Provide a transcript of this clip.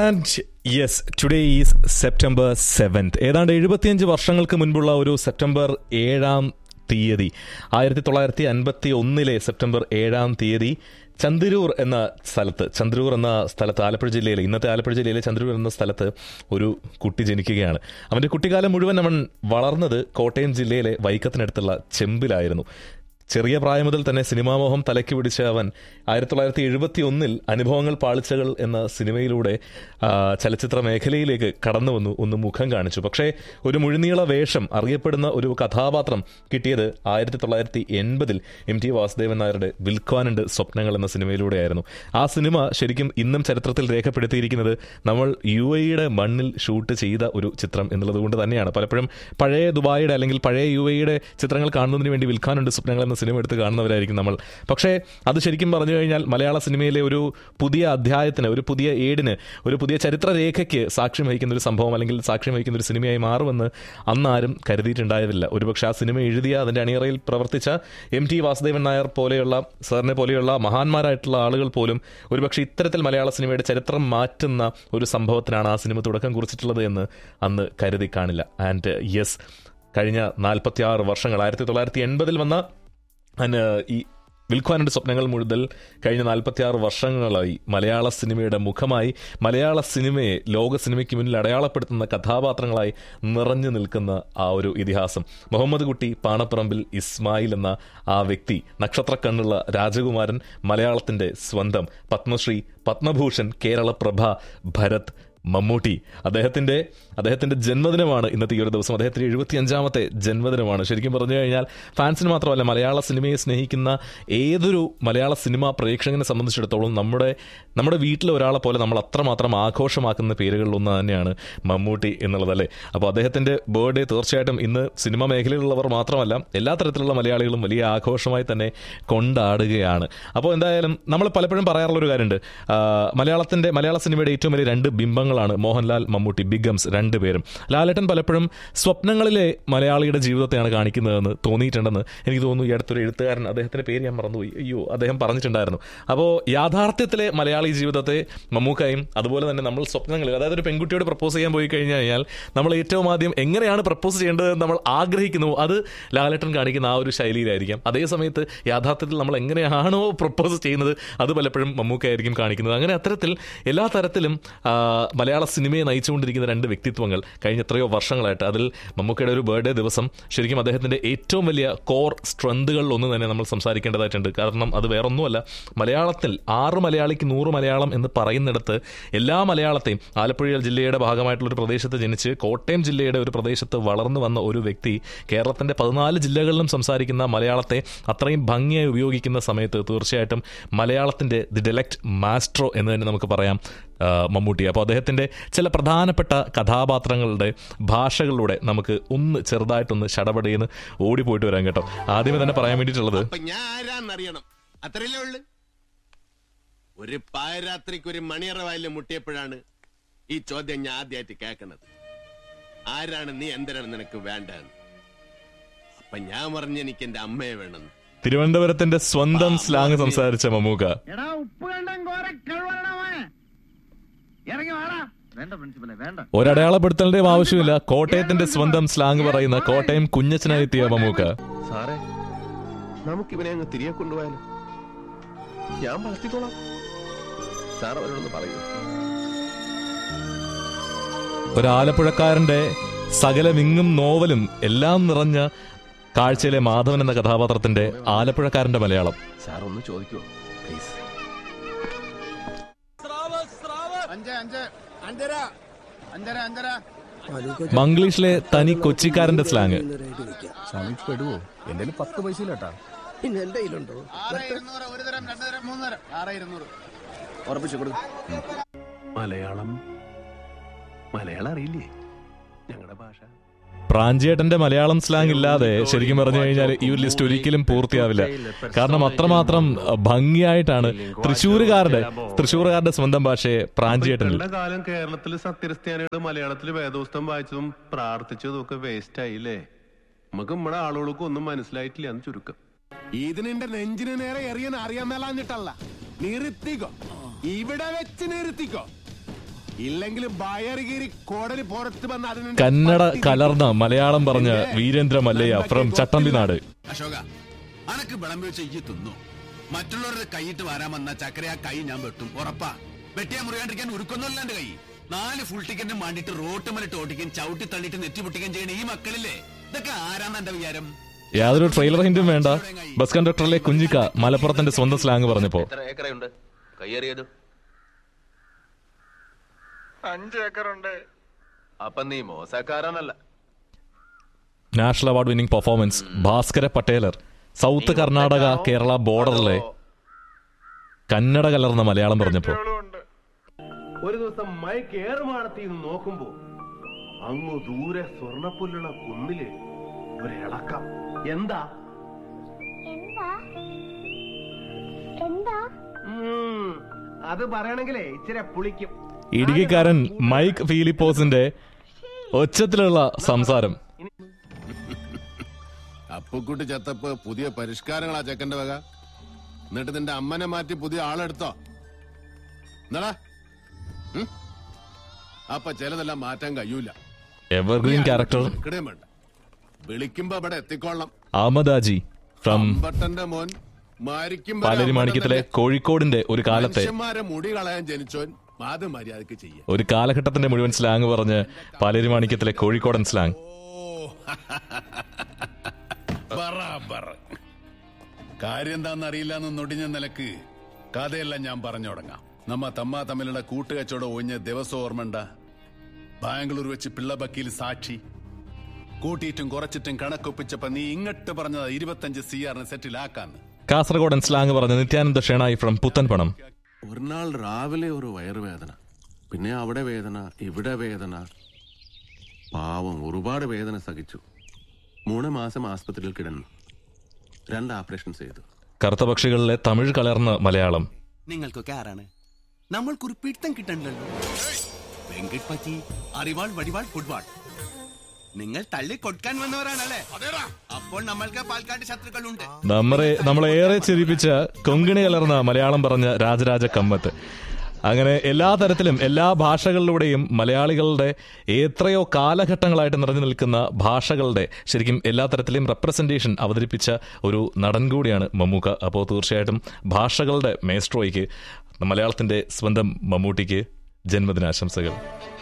And yes today is September seventh ഏതാണ്ട് എഴുപത്തിയഞ്ച് വർഷങ്ങൾക്ക് മുൻപുള്ള ഒരു സെപ്റ്റംബർ ഏഴാം തീയതി ആയിരത്തി തൊള്ളായിരത്തി അൻപത്തി ഒന്നിലെ സെപ്റ്റംബർ ഏഴാം തീയതി ചന്ദിരൂർ എന്ന സ്ഥലത്ത് ചന്ദ്രൂർ എന്ന സ്ഥലത്ത് ആലപ്പുഴ ജില്ലയിലെ ഇന്നത്തെ ആലപ്പുഴ ജില്ലയിലെ ചന്ദ്രൂർ എന്ന സ്ഥലത്ത് ഒരു കുട്ടി ജനിക്കുകയാണ് അവന്റെ കുട്ടിക്കാലം മുഴുവൻ അവൻ വളർന്നത് കോട്ടയം ജില്ലയിലെ വൈക്കത്തിനടുത്തുള്ള ചെമ്പിലായിരുന്നു ചെറിയ പ്രായം മുതൽ തന്നെ സിനിമാമോഹം തലയ്ക്ക് പിടിച്ച അവൻ ആയിരത്തി തൊള്ളായിരത്തി എഴുപത്തി ഒന്നിൽ അനുഭവങ്ങൾ പാളിച്ചകൾ എന്ന സിനിമയിലൂടെ ആ, ചലച്ചിത്ര മേഖലയിലേക്ക് കടന്നു വന്നു ഒന്ന് മുഖം കാണിച്ചു പക്ഷേ ഒരു മുഴുനീള വേഷം അറിയപ്പെടുന്ന ഒരു കഥാപാത്രം കിട്ടിയത് ആയിരത്തി തൊള്ളായിരത്തി എൺപതിൽ എം ടി വാസുദേവൻ നായരുടെ വിൽക്കാനുണ്ട് സ്വപ്നങ്ങൾ എന്ന സിനിമയിലൂടെയായിരുന്നു ആ സിനിമ ശരിക്കും ഇന്നും ചരിത്രത്തിൽ രേഖപ്പെടുത്തിയിരിക്കുന്നത് നമ്മൾ യു എയുടെ മണ്ണിൽ ഷൂട്ട് ചെയ്ത ഒരു ചിത്രം എന്നുള്ളത് കൊണ്ട് തന്നെയാണ് പലപ്പോഴും പഴയ ദുബായിയുടെ അല്ലെങ്കിൽ പഴയ യു എയുടെ ചിത്രങ്ങൾ കാണുന്നതിന് വേണ്ടി വിൽക്കാനുണ്ട് സ്വപ്നങ്ങൾ എന്ന സിനിമ എടുത്ത് കാണുന്നവരായിരിക്കും നമ്മൾ പക്ഷേ അത് ശരിക്കും പറഞ്ഞു കഴിഞ്ഞാൽ മലയാള സിനിമയിലെ ഒരു പുതിയ അധ്യായത്തിന് ഒരു പുതിയ ഏടിന് ഒരു പുതിയ ചരിത്രരേഖയ്ക്ക് സാക്ഷ്യം വഹിക്കുന്ന ഒരു സംഭവം അല്ലെങ്കിൽ സാക്ഷ്യം വഹിക്കുന്ന ഒരു സിനിമയായി മാറുമെന്ന് അന്നാരും കരുതിയിട്ടുണ്ടായതില്ല ഒരുപക്ഷെ ആ സിനിമ എഴുതിയ അതിന്റെ അണിയറയിൽ പ്രവർത്തിച്ച എം ടി വാസുദേവൻ നായർ പോലെയുള്ള സാറിനെ പോലെയുള്ള മഹാന്മാരായിട്ടുള്ള ആളുകൾ പോലും ഒരുപക്ഷെ ഇത്തരത്തിൽ മലയാള സിനിമയുടെ ചരിത്രം മാറ്റുന്ന ഒരു സംഭവത്തിനാണ് ആ സിനിമ തുടക്കം കുറിച്ചിട്ടുള്ളത് എന്ന് അന്ന് കരുതി കാണില്ല ആൻഡ് യെസ് കഴിഞ്ഞ നാൽപ്പത്തി ആറ് വർഷങ്ങൾ ആയിരത്തി തൊള്ളായിരത്തി എൺപതിൽ വന്ന അന് ഈ വിൽഖ്വാനുടെ സ്വപ്നങ്ങൾ മുഴുതൽ കഴിഞ്ഞ നാൽപ്പത്തിയാറ് വർഷങ്ങളായി മലയാള സിനിമയുടെ മുഖമായി മലയാള സിനിമയെ ലോക സിനിമയ്ക്ക് മുന്നിൽ അടയാളപ്പെടുത്തുന്ന കഥാപാത്രങ്ങളായി നിറഞ്ഞു നിൽക്കുന്ന ആ ഒരു ഇതിഹാസം മുഹമ്മദ് കുട്ടി പാണപ്പറമ്പിൽ ഇസ്മായിൽ എന്ന ആ വ്യക്തി നക്ഷത്രക്കണ്ണുള്ള രാജകുമാരൻ മലയാളത്തിന്റെ സ്വന്തം പത്മശ്രീ പത്മഭൂഷൺ കേരളപ്രഭ ഭരത് മമ്മൂട്ടി അദ്ദേഹത്തിന്റെ അദ്ദേഹത്തിന്റെ ജന്മദിനമാണ് ഇന്നത്തെ ഈ ഒരു ദിവസം അദ്ദേഹത്തിന്റെ എഴുപത്തി അഞ്ചാമത്തെ ജന്മദിനമാണ് ശരിക്കും പറഞ്ഞു കഴിഞ്ഞാൽ ഫാൻസിന് മാത്രമല്ല മലയാള സിനിമയെ സ്നേഹിക്കുന്ന ഏതൊരു മലയാള സിനിമ പ്രേക്ഷകനെ സംബന്ധിച്ചിടത്തോളം നമ്മുടെ നമ്മുടെ വീട്ടിലെ ഒരാളെ പോലെ നമ്മൾ അത്രമാത്രം ആഘോഷമാക്കുന്ന പേരുകളിൽ ഒന്ന് തന്നെയാണ് മമ്മൂട്ടി എന്നുള്ളതല്ലേ അപ്പോൾ അദ്ദേഹത്തിന്റെ ബർത്ത്ഡേ തീർച്ചയായിട്ടും ഇന്ന് സിനിമ മേഖലയിലുള്ളവർ മാത്രമല്ല എല്ലാ തരത്തിലുള്ള മലയാളികളും വലിയ ആഘോഷമായി തന്നെ കൊണ്ടാടുകയാണ് അപ്പോൾ എന്തായാലും നമ്മൾ പലപ്പോഴും പറയാറുള്ള ഒരു കാര്യമുണ്ട് ആ, മലയാളത്തിന്റെ മലയാള സിനിമയുടെ ഏറ്റവും വലിയ രണ്ട് ബിംബങ്ങളാണ് മോഹൻലാൽ മമ്മൂട്ടി ബിഗംസ് രണ്ടുപേരും ലാലേട്ടൻ പലപ്പോഴും സ്വപ്നങ്ങളിലെ മലയാളിയുടെ ജീവിതത്തെയാണ് കാണിക്കുന്നതെന്ന് തോന്നിയിട്ടുണ്ടെന്ന് എനിക്ക് തോന്നുന്നു ഈ അടുത്തൊരു എഴുത്തുകാരൻ അദ്ദേഹത്തിന്റെ പേര് ഞാൻ മറന്നുപോയി അയ്യോ അദ്ദേഹം പറഞ്ഞിട്ടുണ്ടായിരുന്നു അപ്പോൾ യാഥാർത്ഥ്യത്തിലെ മലയാളി ജീവിതത്തെ മമ്മൂക്കായും അതുപോലെ തന്നെ നമ്മൾ സ്വപ്നങ്ങളിൽ അതായത് ഒരു പെൺകുട്ടിയോട് പ്രപ്പോസ് ചെയ്യാൻ പോയി കഴിഞ്ഞു കഴിഞ്ഞാൽ നമ്മൾ ഏറ്റവും ആദ്യം എങ്ങനെയാണ് പ്രപ്പോസ് ചെയ്യേണ്ടത് എന്ന് നമ്മൾ ആഗ്രഹിക്കുന്നു അത് ലാലേട്ടൻ കാണിക്കുന്ന ആ ഒരു ശൈലിയിലായിരിക്കാം അതേ സമയത്ത് യാഥാർത്ഥ്യത്തിൽ നമ്മൾ എങ്ങനെയാണോ പ്രപ്പോസ് ചെയ്യുന്നത് അത് പലപ്പോഴും മമ്മൂക്കായിരിക്കും കാണിക്കുന്നത് അങ്ങനെ അത്തരത്തിൽ എല്ലാ തരത്തിലും ആ, മലയാള സിനിമയെ നയിച്ചുകൊണ്ടിരിക്കുന്ന രണ്ട് വ്യക്തിത്വങ്ങൾ കഴിഞ്ഞ എത്രയോ വർഷങ്ങളായിട്ട് അതിൽ മമ്മൂക്കയുടെ ഒരു ബർത്ത്ഡേ ദിവസം ശരിക്കും അദ്ദേഹത്തിന്റെ ഏറ്റവും വലിയ കോർ സ്ട്രെങ്തുകളിൽ ഒന്ന് തന്നെ നമ്മൾ സംസാരിക്കേണ്ടതായിട്ടുണ്ട് കാരണം അത് വേറൊന്നുമല്ല മലയാളത്തിൽ ആറ് മലയാളിക്ക് നൂറ് മലയാളം എന്ന് പറയുന്നിടത്ത് എല്ലാ മലയാളത്തെയും ആലപ്പുഴ ജില്ലയുടെ ഭാഗമായിട്ടുള്ള ഒരു പ്രദേശത്ത് ജനിച്ച് കോട്ടയം ജില്ലയുടെ ഒരു പ്രദേശത്ത് വളർന്നു വന്ന ഒരു വ്യക്തി കേരളത്തിന്റെ പതിനാല് ജില്ലകളിലും സംസാരിക്കുന്ന മലയാളത്തെ അത്രയും ഭംഗിയായി ഉപയോഗിക്കുന്ന സമയത്ത് തീർച്ചയായിട്ടും മലയാളത്തിന്റെ ദി ഡെലക്ട് മാസ്ട്രോ എന്ന് തന്നെ നമുക്ക് പറയാം ആ, മമ്മൂട്ടി അപ്പോൾ അദ്ദേഹത്തിന്റെ ചില പ്രധാനപ്പെട്ട കഥാപാത്രങ്ങളുടെ ഭാഷകളിലൂടെ നമുക്ക് ഒന്ന് ചെറുതായിട്ടൊന്ന് ഷടപടയെന്ന് ഓടിപ്പോയിട്ട് വരാം കേട്ടോ ആദ്യമേ തന്നെ പറയാൻ വേണ്ടിയിട്ടുള്ളത് അപ്പൊ ഞാൻ ആരാന്നറിയണം അത്രയല്ലേ ഉള്ളു ഒരു പാരാത്രിക്ക് ഒരു മണിയറ വായില് മുട്ടിയപ്പോഴാണ് ഈ ചോദ്യം ഞാൻ ആദ്യമായിട്ട് കേൾക്കണത് ആരാണ് നീ എന്തിനാണ് നിനക്ക് വേണ്ടെന്ന് അപ്പൊ ഞാൻ പറഞ്ഞ എനിക്ക് എന്റെ അമ്മയെ വേണമെന്ന് തിരുവനന്തപുരത്തിന്റെ സ്വന്തം സ്ലാങ് സംസാരിച്ച മമ്മൂക്ക എടാ ഉപ്പ് കണ്ടം കോര കഴിവണമേ ഇറങ്ങി വാടാ വേണ്ട പ്രിൻസിപ്പലെ വേണ്ട ഒരടയാളപ്പെടുത്തലിന്റെയും ആവശ്യമില്ല കോട്ടയത്തിന്റെ സ്വന്തം സ്ലാങ് പറയുന്ന കോട്ടയം കുഞ്ഞച്ചനായെത്തിയ മമ്മൂക്ക സാറേ നമുക്ക് ഇവനെ അങ്ങ് തിരികെ കൊണ്ടുപോയാലോ ഞാൻ വളർത്തിക്കോളാം സാർ അവരോടൊന്ന് പറയൂ ഒരാലപ്പുഴക്കാരന്റെ സകലമിങ്ങും നോവലും എല്ലാം നിറഞ്ഞ കാഴ്ചയിലെ മാധവൻ എന്ന കഥാപാത്രത്തിന്റെ ആലപ്പുഴക്കാരന്റെ മലയാളം സാർ ഒന്ന് ചോദിക്കുമോ പ്ലീസ് അഞ്ച് അഞ്ച് അഞ്ചര അഞ്ചര അഞ്ചര മംഗ്ലീഷിലെ തനി കൊച്ചിക്കാരന്റെ സ്ലാങ് സമയപ്പെടുവോ എന്റെ പത്ത് പൈസ ഇല്ലട്ടാ പിന്നെ എന്റെ കയ്യിലുണ്ടോ ആറ് ഇരുന്നൂറ് ഒരു തരം രണ്ട് തരം മൂന്ന് തരം ആറ് ഇരുന്നൂറ് ഉറപ്പിച്ചു കൊടു മലയാളം മലയാളം അറിയില്ലേ ഞങ്ങളുടെ ഭാഷ പ്രാഞ്ചിയേട്ടന്റെ മലയാളം സ്ലാങ് ഇല്ലാതെ ശരിക്കും പറഞ്ഞു കഴിഞ്ഞാൽ ഈ ഒരു ലിസ്റ്റ് ഒരിക്കലും പൂർത്തിയാവില്ല കാരണം അത്രമാത്രം ഭംഗിയായിട്ടാണ് തൃശ്ശൂരുകാരുടെ തൃശ്ശൂരുകാരുടെ സ്വന്തം ഭാഷയെ പ്രാഞ്ചിയേട്ടനിൽ ഇത്രയുള്ള കാലം കേരളത്തിൽ സത്യക്രിസ്ത്യാനികൾ മലയാളത്തിൽ വേദോസ്തം വായിച്ചതും പ്രാർത്ഥിച്ചതും ഒക്കെ വേസ്റ്റ് ആയില്ലേ നമുക്ക് നമ്മുടെ ആളുകൾക്ക് ഒന്നും മനസ്സിലായിട്ടില്ല എന്ന് ചുരുക്കം ഇതിനെന്റെ നെഞ്ചിന് നേരെ എറിയാൻ അറിയാൻ മേലാഞ്ഞിട്ടല്ല നിർത്തിക്കോ ഇവിടെ വെച്ച് നിർത്തിക്കോ ഇല്ലെങ്കിൽ ബയറുകീരി കോടലി പുറത്ത് വന്ന് അതിന് കന്നഡ കലർന്ന മലയാളം പറഞ്ഞ വീരേന്ദ്ര മല്ലയ്യ ഫ്രം ചട്ടമ്പിനാട് അശോക അനക്ക് വിളമ്പി വെച്ച ഈ തിന്നു മറ്റുള്ളവരുടെ കൈയിട്ട് വരാൻ വന്ന ചക്കര ആ കൈ ഞാൻ വെട്ടും ഉറപ്പാ വെട്ടിയാ മുറിയാണ്ടിരിക്കാൻ ഉരുക്കൊന്നുമല്ല എന്റെ കൈ നാല് ഫുൾ ടിക്കറ്റിന് വേണ്ടിട്ട് റോട്ട് മലിട്ട് ഓടിക്കാൻ ചവിട്ടി തള്ളിട്ട് നെറ്റി പൊട്ടിക്കാൻ ചെയ്യണ ഈ മക്കളില്ലേ ഇതൊക്കെ ആരാന്ന് എന്റെ വിചാരം യാതൊരു ട്രെയിലർ ഹിന്റും വേണ്ട ബസ് കണ്ടക്ടറിലെ കുഞ്ചിക്ക മലപ്പുറത്തിന്റെ സ്വന്തം സ്ലാങ് പറഞ്ഞപ്പോ എത്ര ഏക്കറയുണ്ട് കയ്യേറിയത് അഞ്ച് ഏക്കറുണ്ട് അപ്പൊ നീ മോശക്കാരനല്ല national award winning performance Bhaskara Pateler south Karnataka Kerala ബോർഡറിലെ കന്നഡ കലർന്ന മലയാളം പറഞ്ഞപ്പോ ഉണ്ട് ഒരു ദിവസം മൈക്ക് ഏറുമാടത്തിൽ നിന്ന് നോക്കുമ്പോ അങ്ങ് ദൂരെ സ്വർണപ്പുല്ലുണ കുന്നില് ഒരിളക്കം എന്താ എന്താ എന്താ ഉം, അത് പറയണെങ്കിലേ ഇച്ചിരി പുളിക്കും ഇടുക്കിക്കാരൻ മൈക്ക് ഫിലിപ്പോസിന്റെ ഒച്ചത്തിലുള്ള സംസാരം അപ്പുക്കുട്ടി ചത്തപ്പ് പുതിയ പരിഷ്കാരങ്ങളാ ചെക്കന്റെ വക എന്നിട്ട് നിന്റെ അമ്മനെ മാറ്റി പുതിയ ആളെടുത്തോ എന്നടാ ഉം? അപ്പൊ ചിലതെല്ലാം മാറ്റാൻ കഴിയൂല എവർഗ്രീൻ ക്യാരക്ടർ ഇക്കടേം വേണ്ട വിളിക്കുമ്പോ അവിടെ എത്തിക്കൊള്ളണം അഹമ്മദാജി ഫ്രം അമ്പട്ടന്റെ മോൻ മാരിക്കുമ്പോ പാലേരി മാണിക്യത്തിലെ കോഴിക്കോടിന്റെ ഒരു കാലത്തെ മനുഷ്യന്മാരെ മുടി കളയാൻ ജനിച്ചോൻ അത് മര്യാദക്ക് ചെയ്യ ഒരു കാലഘട്ടത്തിന്റെ മുഴുവൻ സ്ലാങ് പറഞ്ഞ് പാലേരി മാണിക്യത്തിലെ കോഴിക്കോടൻ സ്ലാങ് ബറാബർ കാര്യം എന്താണെന്ന് അറിയില്ല എന്ന് നൊടിഞ്ഞ നിലക്ക് കഥയെല്ലാം ഞാൻ പറഞ്ഞു തുടങ്ങാം നമ്മ തമ്മ തമ്മിലുള്ള കൂട്ടുകച്ചവടം ഒഴിഞ്ഞ ദിവസം ഓർമ്മണ്ട ബാംഗ്ലൂർ വെച്ച് പിള്ള ബക്കീൽ സാക്ഷി കൂട്ടിയിട്ടും കുറച്ചിട്ടും കണക്കൊപ്പിച്ചപ്പോ നീ ഇങ്ങോട്ട് പറഞ്ഞത് ഇരുപത്തഞ്ച് സി ആറിന് സെറ്റിലാക്കാന്ന് കാസർഗോഡൻ സ്ലാങ് പറഞ്ഞ് നിത്യാനന്ദ ഷേണായി ഫ്രം പുത്തൻപണം ഒരു നാൾ രാവിലെ ഒരു വയറുവേദന പിന്നെ അവിടെ വേദന ഇവിടെ വേദന പാവം ഒരുപാട് വേദന സഹിച്ചു മൂന്ന് മാസം ആസ്പത്രിയിൽ കിടന്നു രണ്ട് ഓപ്പറേഷൻ ചെയ്തു കറുത്ത പക്ഷികളിലെ തമിഴ് കലർന്ന മലയാളം നിങ്ങൾക്കൊക്കെ ആരാണ് നമ്മൾക്കൊരു പിടുത്തം കിട്ടണില്ലല്ലോ വെങ്കട് പറ്റി അറിവാൾ വടിവാൾ ഫുട്ബോൾ നിങ്ങൾ തള്ളി കൊടുക്കാൻ വന്നവരാണല്ലേ അപ്പോൾ നമ്മൾക്ക് പാൽക്കാട് ശത്രുക്കളുണ്ട് നമ്മളെ നമ്മളെ ഏറെ ചിരിപ്പിച്ച കൊങ്കിണി കലർന്ന മലയാളം പറഞ്ഞ രാജരാജ കമ്മത്ത് അങ്ങനെ എല്ലാ തരത്തിലും എല്ലാ ഭാഷകളിലൂടെയും മലയാളികളുടെ എത്രയോ കാലഘട്ടങ്ങളായിട്ട് നിറഞ്ഞു നിൽക്കുന്ന ഭാഷകളുടെ ശരിക്കും എല്ലാ തരത്തിലെയും റെപ്രസെന്റേഷൻ അവതരിപ്പിച്ച ഒരു നടൻ കൂടിയാണ് മമ്മൂക്ക അപ്പോൾ തീർച്ചയായിട്ടും ഭാഷകളുടെ മേസ്ട്രോയ്ക്ക് മലയാളത്തിന്റെ സ്വന്തം മമ്മൂട്ടിക്ക് ജന്മദിനാശംസകൾ